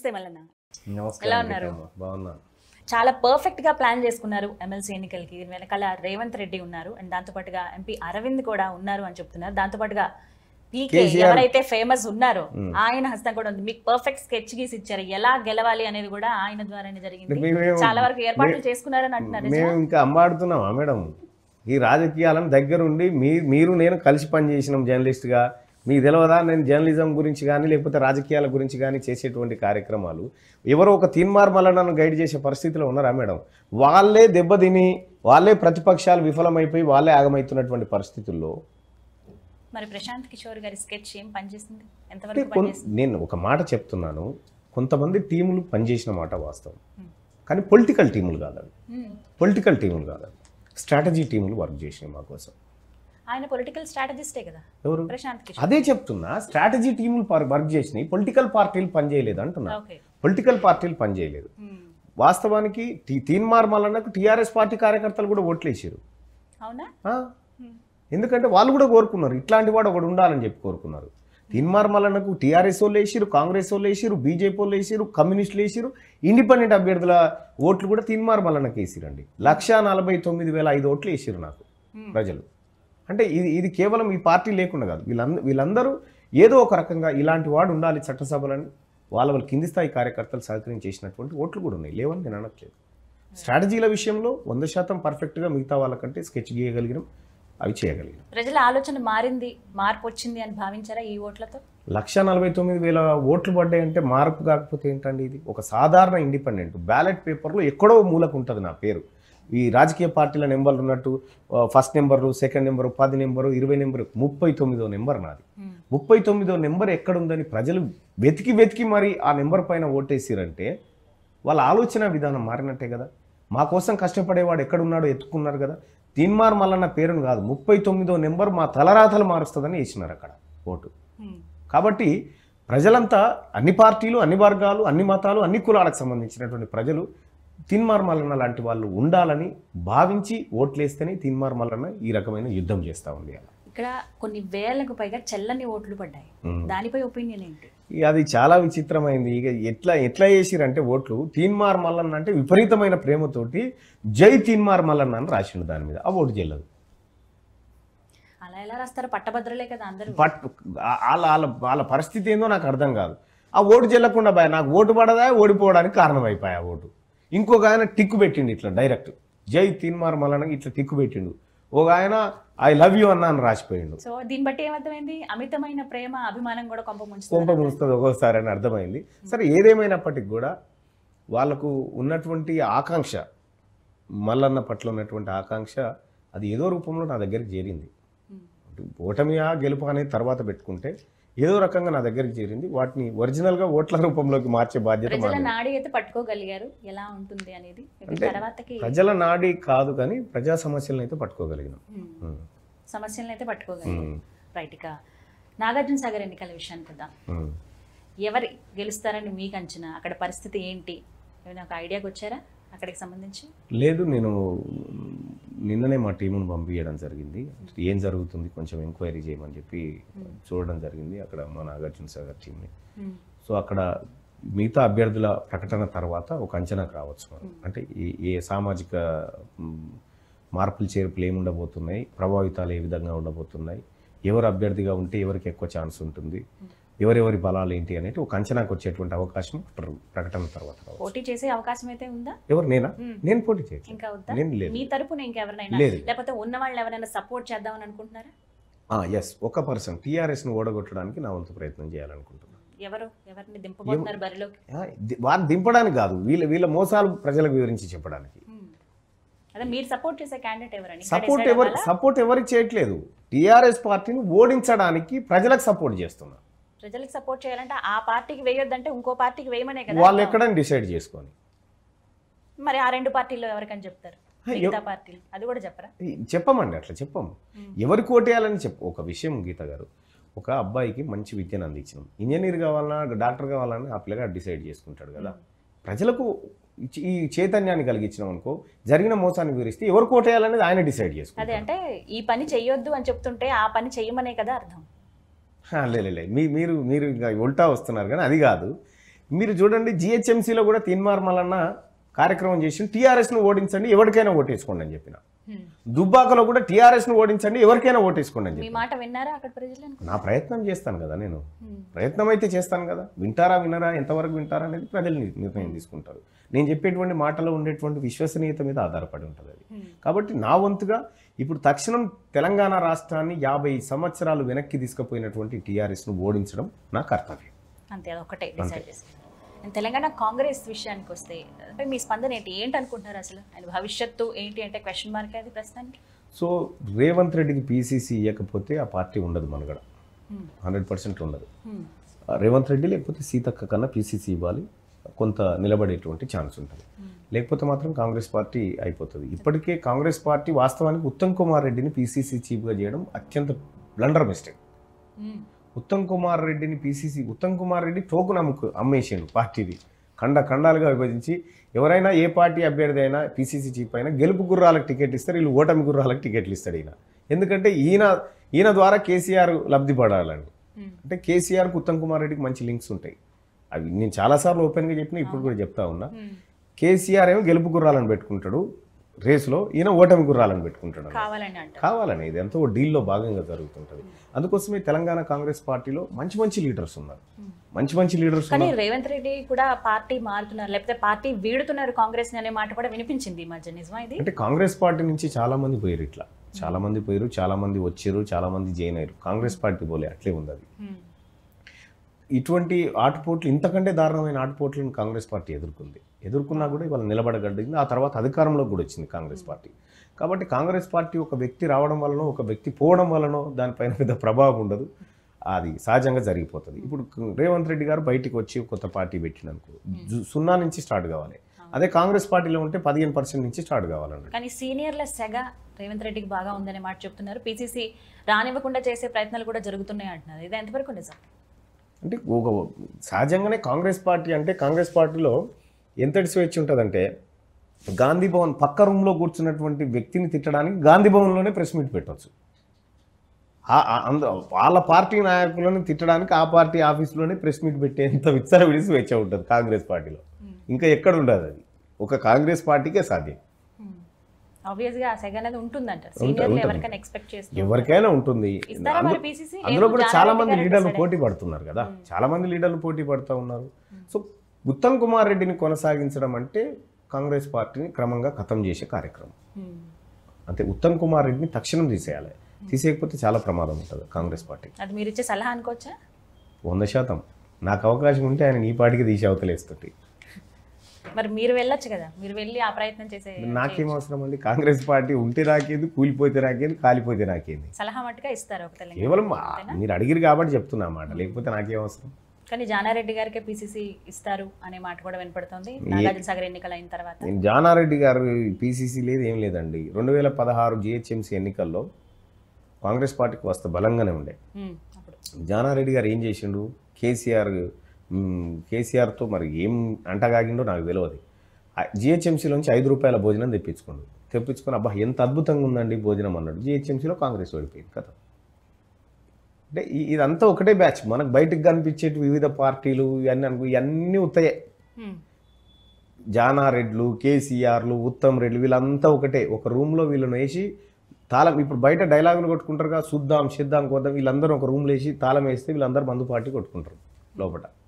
నమస్తే మల్లన్న ఎలా నమస్కారం ఉన్నారు? గీతమ్మ. బాగున్నాను చాలా పర్ఫెక్ట్ గా ప్లాన్ చేసుకున్నారు ఎమ్మెల్సీ ఎన్నికలకి దీని వెనకాల రేవంత్ రెడ్డి ఉన్నారు అండ్ దాంతోపాటుగా ఎంపీ అరవింద్ కూడా ఉన్నారు అని చెప్తున్నారు దాంతోపాటుగా పీకే కేసీఆర్ ఎవరైతే ఫేమస్ ఉన్నారో మ్మ్. ఆయన హస్తం కూడా ఉంది మీకు పర్ఫెక్ట్ స్కెచ్ గీసి ఇచ్చారు ఎలా గెలవాలి అనేది కూడా ఆయన ద్వారానే జరిగింది మేము- చాలా వరకు ఏర్పాట్లు మే- చేసుకున్నారని అంటున్నారు మేము ఇంకా అమ్మాడుతున్నామా మేడం ఈ రాజకీయాలను దగ్గరుండి మీ మీరు నేను కలిసి పనిచేసినాం జర్నలిస్ట్గా మీకు తెలియదా నేను జర్నలిజం గురించి కానీ లేకపోతే రాజకీయాల గురించి కానీ చేసేటువంటి కార్యక్రమాలు ఎవరో ఒక తీన్మార్ మల్లనను గైడ్ చేసే పరిస్థితిలో ఉన్నారా మేడం వాళ్ళే దెబ్బతిని వాళ్ళే ప్రతిపక్షాలు విఫలమైపోయి వాళ్ళే ఆగమవుతున్నటువంటి పరిస్థితుల్లో మరి ప్రశాంత్ కిషోర్ గారి స్కెచ్ ఏం పనిచేసింది అంటే ఎంతవరకు కొన్- పనిచేసింది నేను ఒక మాట చెప్తున్నాను కొంతమంది టీములు పనిచేసిన మాట వాస్తవం Hmm. కానీ పొలిటికల్ టీములు కాదు అవి మ్మ్. పొలిటికల్ టీములు కాదు అవి స్ట్రాటజీ టీములు వర్క్ చేసినాయి మా కోసం ఆయన పొలిటికల్ స్ట్రాటజిస్టే కదా ఎవరు ప్రశాంత్ కిషోర్ అదే చెప్తున్నా స్ట్రాటజీ టీములు పర్- వర్క్ చేసినాయి పొలిటికల్ పార్టీలు పనిచేయలేదు అంటున్నా ఓకే పొలిటికల్ పార్టీలు పనిచేయలేదు మ్మ్. వాస్తవానికి టీ- తీన్మార్ మల్లన్నకు టీఆర్ఎస్ పార్టీ కార్యకర్తలు కూడా ఓట్లేసారు అవునా ఆ? మ్మ్. ఎందుకంటే వాళ్ళు కూడా కోరుకున్నారు ఇట్లాంటి వాడు ఒకడు ఉండాలని చెప్పి కోరుకున్నారు తీన్మార్ మల్లన్నకు టీఆర్ఎస్ వాళ్ళు వేసిరు కాంగ్రెస్ వాళ్ళు వేసిరు బీజేపీ వాళ్ళు వేసిరు కమ్యూనిస్టులు వేసిరు ఇండిపెండెంట్ అభ్యర్థుల ఓట్లు కూడా తీన్మార్ మల్లన్నకి వేసిరండి లక్ష నలభై తొమ్మిది వేల ఐదు ఓట్లు వేసిరు నాకు మ్మ్. ప్రజలు అంటే ఇది ఇది కేవలం ఈ పార్టీ లేకుండా కాదు వీళ్ళందరూ వీళ్ళందరూ ఏదో ఒక రకంగా ఇలాంటి వాడు ఉండాలి చట్టసభలని వాళ్ళ వాళ్ళ కింది స్థాయి కార్యకర్తలు సహకరించి చేసినటువంటి ఓట్లు కూడా ఉన్నాయి లేవని నేను అనట్లేదు స్ట్రాటజీల విషయంలో వంద శాతం పర్ఫెక్ట్గా మిగతా వాళ్ళకంటే స్కెచ్ గీయగలిగినాం అవి చేయగలిగినాం ప్రజల ఆలోచన మారింది మార్పు వచ్చింది అని భావించారా ఈ ఓట్లతో లక్ష నలభై తొమ్మిది వేల ఓట్లు పడ్డాయంటే మార్పు కాకపోతే ఏంటండి ఇది ఒక సాధారణ ఇండిపెండెంట్ బ్యాలెట్ పేపర్లో ఎక్కడో మూలకు ఉంటుంది నా పేరు ఈ రాజకీయ పార్టీల నెంబర్లు ఉన్నట్టు ఆ, ఫస్ట్ నెంబరు సెకండ్ నెంబరు పది నెంబరు ఇరవై నెంబరు ముప్పై తొమ్మిదో నెంబర్ నాది ముప్పై తొమ్మిదో నెంబర్ ఎక్కడుందని ప్రజలు వెతికి వెతికి మరి ఆ నెంబర్ పైన ఓటేసిరంటే వాళ్ళ ఆలోచన విధానం మారినట్టే కదా మా కోసం కష్టపడేవాడు ఎక్కడున్నాడో ఎత్తుకున్నారు కదా తీన్మార్ మల్లన్న పేరును కాదు ముప్పై తొమ్మిదో నెంబర్ మా తలరాతలు మారుస్తుందని వేసినారు అక్కడ ఓటు కాబట్టి ప్రజలంతా అన్ని పార్టీలు అన్ని వర్గాలు అన్ని మతాలు అన్ని కులాలకు సంబంధించినటువంటి ప్రజలు తిన్మార్ మల్లన్న లాంటి వాళ్ళు ఉండాలని భావించి ఓట్లేస్తేనే తిన్మార్ మల్లన్న ఈ రకమైన యుద్ధం చేస్తూ ఉంది అలా ఇక్కడ కొన్ని వేలకు పైగా చెల్లని ఓట్లు పడ్డాయి ఉమ్. దానిపై ఒపీనియన్ ఏంటి ఇక అది చాలా విచిత్రమైంది ఇక ఎట్లా ఎట్లా చేసిరంటే ఓట్లు తీన్మార్ మల్లన్న అంటే విపరీతమైన ప్రేమతోటి జై తీన్మార్ మల్లన్న అని రాసిండు దాని మీద ఆ ఓటు చెల్లదు అలా ఎలా రాస్తారు పట్టభద్రులే కదా అందరూ బట్ ఆ- వాళ్ళ వాళ్ళ వాళ్ళ పరిస్థితి ఏందో నాకు అర్థం కాదు ఆ ఓటు చెల్లకుండా భయ నాకు ఓటు పడదా ఓడిపోవడానికి కారణం అయిపోయా ఆ ఓటు ఇంకొక ఆయన టిక్కు పెట్టిండు ఇట్లా డైరెక్ట్ జై తీన్మార్ మల్లన్న ఇట్లా టిక్కు పెట్టిండు ఒక ఆయన ఐ లవ్ యూ అన్న అని రాసిపోయిండు సో దీన్ని బట్టి ఏమర్థమైంది అమితమైన ప్రేమ అభిమానం కూడా కొంప కొంప ముంచుతుంది ముస్తుంది ఒక్కోసారి అని అర్థమైంది సరే ఏదేమైనప్పటికీ కూడా వాళ్ళకు ఉన్నటువంటి ఆకాంక్ష మల్లన్న పట్ల ఉన్నటువంటి ఆకాంక్ష అది ఏదో రూపంలో నా దగ్గరికి చేరింది ఓటమియా గెలుపు అనేది తర్వాత పెట్టుకుంటే ఏదో రకంగా నా దగ్గరికి చేరింది వాటిని ఒరిజినల్గా ఓట్ల రూపంలోకి మార్చే బాధ్యత ప్రజల మాది నాడి అయితే పట్టుకోగలిగారు ఎలా ఉంటుంది అనేది ఇప్పుడు అంటే తర్వాతకి ప్రజల నాడి కాదు కానీ ప్రజా సమస్యలను అయితే పట్టుకోగలిగినాం ఉమ్, ఉమ్, సమస్యలను అయితే పట్టుకోగలిగారు ఉమ్, రైట్ ఇక నాగార్జున సాగర్ ఎన్నికల విషయానికి వద్దాం ఉమ్. ఎవరు గెలుస్తారని మీకు అంచనా అక్కడ పరిస్థితి ఏంటి ఏమైనా ఒక ఐడియాకి వచ్చారా అక్కడికి సంబంధించి లేదు నేను నిన్ననే మా టీమును పంపించడం జరిగింది ఏం జరుగుతుంది కొంచెం ఎంక్వైరీ చేయమని చెప్పి చూడడం జరిగింది అక్కడ మా నాగార్జున సాగర్ టీంని ఉమ్, సో అక్కడ మిగతా అభ్యర్థుల ప్రకటన తర్వాత ఒక అంచనాకు రావచ్చు మనం అంటే ఏ ఏ సామాజిక మ్, మార్పులు చేర్పులు ఏమి ఉండబోతున్నాయి ప్రభావితాలు ఏ విధంగా ఉండబోతున్నాయి ఎవరు అభ్యర్థిగా ఉంటే ఎవరికి ఎక్కువ ఛాన్స్ ఉంటుంది ఎవరెవరి బలాలు ఏంటి అనేది ఒక అంచనాకు వచ్చేటువంటి అవకాశం ప్ర- ప్రకటన తర్వాత రావచ్చు పోటీ చేసే అవకాశం అయితే ఉందా ఎవరు నేనా ఉమ్. నేను పోటీ చేయట్లేదు ఇంకా వద్దా నేను లేదు మీ తరపున ఇంకెవరినైనా లేదు. లేకపోతే ఉన్న వాళ్ళని ఎవరైనా సపోర్ట్ చేద్దామని అనుకుంటున్నారా ఎస్ ఒక పర్సన్ టీఆర్ఎస్ను ఓడగొట్టడానికి నా వంతు ప్రయత్నం చేయాలనుకుంటున్నాను ఎవరు ఎవరిని దింపబోతున్నారు బరిలోకి ఆ, ది- వారిని దింపడానికి కాదు వీళ్ళ వీళ్ళ మోసాలు ప్రజలకు వివరించి చెప్పడానికి ఉమ్. అదే మీరు సపోర్ట్ చేసే క్యాండిడేట్ ఎవరని ఇంకా సపోర్ట్ decide ఎవరు అవ్వాలా? సపోర్ట్ ఎవరికి చేయట్లేదు టీఆర్ఎస్ పార్టీని ఓడించడానికి ప్రజలకు సపోర్ట్ చేస్తున్నా ప్రజలకు సపోర్ట్ చేయాలంటే ఆ పార్టీకి వేయొద్దంటే ఇంకో పార్టీకి వేయమనే కదా వాళ్ళు ఎక్కడని డిసైడ్ చేసుకొని మరి ఆ రెండు పార్టీల్లో ఎవరికని చెప్తారు మిగతా పార్టీలు అది కూడా చెప్పరా ఈ చెప్పమండి అట్లా చెప్పము ఎవరికి ఓటేయాలని చెప్పు ఒక విషయం గీత గారు ఒక అబ్బాయికి మంచి విద్యను అందించినాం ఇంజనీర్ కావాలన్నా డాక్టర్ కావాలన్నా ఆ పిల్లగా డిసైడ్ చేసుకుంటాడు కదా ప్రజలకు ఈ- ఈ చైతన్యాన్ని కలిగించినాం అనుకో జరిగిన మోసాన్ని వివరిస్తే ఎవరికి ఓటేయాలనేది ఆయన డిసైడ్ అదే చేసుకుంటాడు అంటే ఈ పని చెయ్యొద్దు అని చెప్తుంటే ఆ పని చెయ్యమనే కదా అర్థం హా, లే లే, లే. మీ మీరు మీరు ఇంకా ఉల్టా వస్తున్నారు కానీ అది కాదు మీరు చూడండి జిహెచ్ఎంసీలో కూడా తీన్మార్ మల్లన్న కార్యక్రమం చేసి టీఆర్ఎస్ను ఓడించండి ఎవరికైనా ఓటేసుకోండి అని చెప్పిన హ్మ్. దుబ్బాకలో కూడా టీఆర్ఎస్ను ఓడించండి ఎవరికైనా ఓటేసుకోండి అని మీ చెప్పి మాట విన్నారా అక్కడ ప్రజలు నా ప్రయత్నం చేస్తాను కదా నేను హ్మ్. ప్రయత్నం అయితే చేస్తాను కదా వింటారా వినరా ఎంతవరకు వింటారా అనేది ప్రజలు ని- నిర్ణయం తీసుకుంటారు నేను చెప్పేటువంటి మాటలో ఉండేటువంటి విశ్వసనీయత మీద ఆధారపడి ఉంటుంది అది హ్మ్. కాబట్టి నా వంతుగా ఇప్పుడు తక్షణం తెలంగాణ రాష్ట్రాన్ని యాభై సంవత్సరాలు వెనక్కి తీసుకుపోయినటువంటి టీఆర్ఎస్ను ఓడించడం నా కర్తవ్యం అంతే అది ఒకటే డిసైడ్ చేసుకున్నారు And తెలంగాణ కాంగ్రెస్ విషయానికి వస్తే అంటే మీ స్పందన ఏంటి ఏంటి అనుకుంటున్నారు అసలు ఆయన భవిష్యత్తు ఏంటి అంటే క్వశ్చన్ మార్క్ అది ప్రస్తుతానికి సో రేవంత్ రెడ్డికి పీసీసీ ఇవ్వకపోతే ఆ పార్టీ ఉండదు మనగడ హ్మ్. హండ్రెడ్ పర్సెంట్ ఉండదు హ్మ్. ఆ రేవంత్ రెడ్డి లేకపోతే సీతక్క కన్నా పీసీసీ ఇవ్వాలి కొంత నిలబడేటువంటి ఛాన్స్ ఉంటుంది లేకపోతే మాత్రం కాంగ్రెస్ పార్టీ అయిపోతుంది ఇప్పటికే కాంగ్రెస్ పార్టీ వాస్తవానికి ఉత్తమ్ కుమార్ రెడ్డిని పీసీసీ చీఫ్గా చేయడం అత్యంత బ్లండర్ మిస్టేక్ హ్మ్. ఉత్తమ్ కుమార్ రెడ్డిని పీసీసీ ఉత్తమ్ కుమార్ రెడ్డి టోకు నమ్ముకు అమ్మేసిండు పార్టీది ఖండ ఖండాలుగా విభజించి ఎవరైనా ఏ పార్టీ అభ్యర్థి అయినా పీసీసీ చీఫ్ అయినా గెలుపు గుర్రాలకు టికెట్ ఇస్తారు వీళ్ళు ఓటమి గుర్రాలకు టికెట్లు ఇస్తాడు ఈయన ఎందుకంటే ఈయన ఈయన ద్వారా కేసీఆర్ లబ్ధి పడాలని హ్మ్. అంటే కేసీఆర్కి ఉత్తమ్ కుమార్ రెడ్డికి మంచి లింక్స్ ఉంటాయి అవి నేను చాలాసార్లు ఓపెన్గా చెప్పిన ఇప్పుడు కూడా చెప్తా ఉన్నా హ్మ్. కేసీఆర్ ఏమో గెలుపు గుర్రాలను పెట్టుకుంటాడు రేసులో ఈయన ఓటమి గుర్రాలను పెట్టుకుంటాడు కావాలని అంటారు కావాలని ఇది ఎంతో డీల్లో భాగంగా జరుగుతుంటుంది అందుకోసమే తెలంగాణ కాంగ్రెస్ పార్టీలో మంచి మంచి లీడర్స్ ఉన్నారు మంచి మంచి లీడర్స్ కానీ ఉన్నారు రేవంత్ రెడ్డి కూడా పార్టీ మారుతున్నారు లేకపోతే పార్టీ వీడుతున్నారు కాంగ్రెస్ అనే మాట కూడా వినిపించింది ఈ మధ్య నిజమా ఇది అంటే కాంగ్రెస్ పార్టీ నుంచి చాలా మంది పోయారు ఇట్లా చాలా మంది పోయారు చాలా మంది వచ్చారు చాలా మంది జాయిన్ అయ్యారు కాంగ్రెస్ పార్టీ పోలే అట్లే ఉంది అది హ్మ్. ఇటువంటి ఆటుపోట్లు ఇంతకంటే దారుణమైన ఆటుపోట్లను కాంగ్రెస్ పార్టీ ఎదుర్కొంది ఎదుర్కొన్నా కూడా ఇవాళ నిలబడగలిగింది ఆ తర్వాత అధికారంలోకి కూడా వచ్చింది కాంగ్రెస్ పార్టీ కాబట్టి కాంగ్రెస్ పార్టీ ఒక వ్యక్తి రావడం వలనో ఒక వ్యక్తి పోవడం వలనో దానిపైన పెద్ద ప్రభావం ఉండదు అది సహజంగా జరిగిపోతుంది ఇప్పుడు రేవంత్ రెడ్డి గారు బయటికి వచ్చి కొత్త పార్టీ పెట్టిననుకో జు- సున్నా నుంచి స్టార్ట్ కావాలి అదే కాంగ్రెస్ పార్టీలో ఉంటే పదిహేను పర్సెంట్ నుంచి స్టార్ట్ కావాలన్నట్టు కానీ సీనియర్ల సెగ రేవంత్ రెడ్డికి బాగా ఉందనే మాట చెప్తున్నారు పీసీసీ రానివ్వకుండా చేసే ప్రయత్నాలు కూడా జరుగుతున్నాయి అంటున్నారు ఇది ఎంతవరకు నిజం అంటే ఒక సహజంగానే కాంగ్రెస్ పార్టీ అంటే కాంగ్రెస్ పార్టీలో ఎంతటి స్వేచ్ఛ ఉంటుందంటే గాంధీ భవన్ పక్క రూమ్లో కూర్చున్నటువంటి వ్యక్తిని తిట్టడానికి గాంధీ భవన్లోనే ప్రెస్ మీట్ పెట్టవచ్చు ఆ- ఆ- అంద వాళ్ళ పార్టీ నాయకులను తిట్టడానికి ఆ పార్టీ ఆఫీస్లోనే ప్రెస్ మీట్ పెట్టేంత విచ్చలవిడి స్వేచ్ఛ ఉంటుంది కాంగ్రెస్ పార్టీలో ఇంకా ఎక్కడ ఉండదు అది ఒక కాంగ్రెస్ పార్టీకే సాధ్యం ఆబ్వియస్ గా ఆ సెగ అనేది ఉంటుందంటారు సీనియర్లు ఉంటుంది. ఎవరికైనా ఎక్స్పెక్ట్ చేస్తారు ఎవరికైనా ఉంటుంది ఇస్తారా అందు- మరి PCC? అందులో లేదు, కూడా జానారెడ్డి చాలా మంది గారే లీడర్లు decide పోటీ పడుతున్నారు కదా చాలా మంది లీడర్లు పోటీ పడుతూ ఉన్నారు సో ఉత్తమ్ కుమార్ రెడ్డిని కొనసాగించడం అంటే కాంగ్రెస్ పార్టీని క్రమంగా ఖతం చేసే కార్యక్రమం హ్మ్. అంతే ఉత్తమ్ కుమార్ రెడ్డిని తక్షణం తీసేయాలి తీసేయకపోతే చాలా ప్రమాదం ఉంటుంది కాంగ్రెస్ పార్టీ అది మీరు ఇచ్చే సలహా అనుకోవచ్చా వంద శాతం నాకు అవకాశం ఉంటే ఆయన ఈ పార్టీకి తీసి అవతలేస్తుంటే మరి మీరు వెళ్ళొచ్చు కదా మీరు వెళ్ళి ఆ ప్రయత్నం చేసే నాకేం అవసరం అండి కాంగ్రెస్ పార్టీ ఉంటే నాకేంది కూలిపోతే నాకేంది కాలిపోతే నాకేంది సలహా మట్టుగా ఇస్తారు ఒక తెలంగాణ కేవలం ఆ- మీరు అడిగిరు కాబట్టి చెప్తున్నా మాట లేకపోతే నాకేం అవసరం కానీ జానారెడ్డి గారికి పీసీసీ ఇస్తారు అనే మాట కూడా వినపడుతుంది నాగార్జున సాగర్ ఎన్నికలు అయిన తర్వాత నేను జానారెడ్డి గారు పీసీసీ లేదు ఏం లేదండి రెండు వేల పదహారు జిహెచ్ఎంసీ ఎన్నికల్లో కాంగ్రెస్ పార్టీకి వస్తే బలంగానే ఉండే హ్మ్. అప్పుడు జానారెడ్డి గారు ఏం చేసిండు కేసీఆర్ మ్, కేసీఆర్తో మరి ఏం అంటగాగిండో నాకు తెలియదు జిహెచ్ఎంసీలోంచి ఐదు రూపాయల భోజనం తెప్పించుకోండు తెప్పించుకొని అబ్బా ఎంత అద్భుతంగా ఉందండి భోజనం అన్నాడు జిహెచ్ఎంసీలో కాంగ్రెస్ ఓడిపోయింది కదా అంటే ఈ- ఇదంతా ఒకటే బ్యాచ్ మనకు బయటకు కనిపించేటి వివిధ పార్టీలు ఇవన్నీ అనుకో ఇవన్నీ ఉత్తయే హ్మ్. జానారెడ్లు కేసీఆర్లు ఉత్తమ్ రెడ్లు వీళ్ళంతా ఒకటే ఒక రూమ్లో వీళ్ళని వేసి తాళం ఇప్పుడు బయట డైలాగులు కొట్టుకుంటారుగా చూద్దాం చేద్దాం కొద్దాం వీళ్ళందరూ ఒక రూమ్లో వేసి తాళం వేస్తే వీళ్ళందరూ మందు పార్టీ కొట్టుకుంటారు లోపల